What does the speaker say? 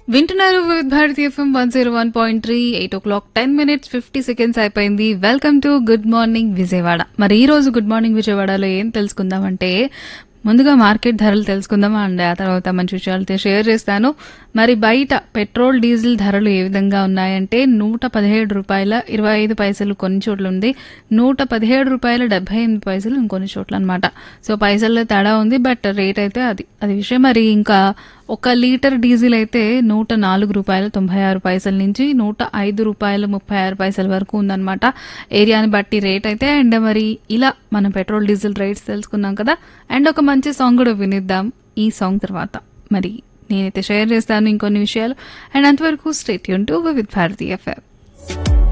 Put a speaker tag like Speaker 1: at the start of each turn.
Speaker 1: వింటున్నారు Vividh Bharati FM one zero one point three eight o'clock ten minutes fifty seconds అయిపోయింది welcome to good morning Vijayawada మరి ఈ రోజు good morning విజయవాడలో ఏం తెలుసుకుందామంటే ముందుగా మార్కెట్ ధరలు తెలుసుకుందామా అండి ఆ తర్వాత మంచి విషయాలతో షేర్ చేస్తాను మరి బయట పెట్రోల్ డీజిల్ ధరలు ఏ విధంగా ఉన్నాయంటే నూట పదిహేడు రూపాయల ఇరవై ఐదు పైసలు కొన్ని చోట్ల ఉంది నూట పదిహేడు రూపాయల డెబ్బై ఎనిమిది పైసలు ఇంకొన్ని చోట్ల అనమాట సో పైసల్లో తేడా ఉంది బట్ రేట్ అయితే అది అది విషయం మరి ఇంకా ఒక లీటర్ డీజిల్ అయితే నూట నాలుగు రూపాయల తొంభై ఆరు పైసల నుంచి నూట ఐదు రూపాయల ముప్పై ఆరు పైసల వరకు ఉందన్నమాట ఏరియాని బట్టి రేట్ అయితే అండ్ మరి ఇలా మనం పెట్రోల్ డీజిల్ రేట్స్ తెలుసుకున్నాం కదా అండ్ ఒక మంచి సాంగ్ కూడా వినిద్దాం ఈ సాంగ్ తర్వాత మరి నేనైతే షేర్ చేస్తాను ఇంకొన్ని విషయాలు అండ్ అంతవరకు స్టేట్ యూన్ టు విత్ భారతీ ఎఫ్ఎం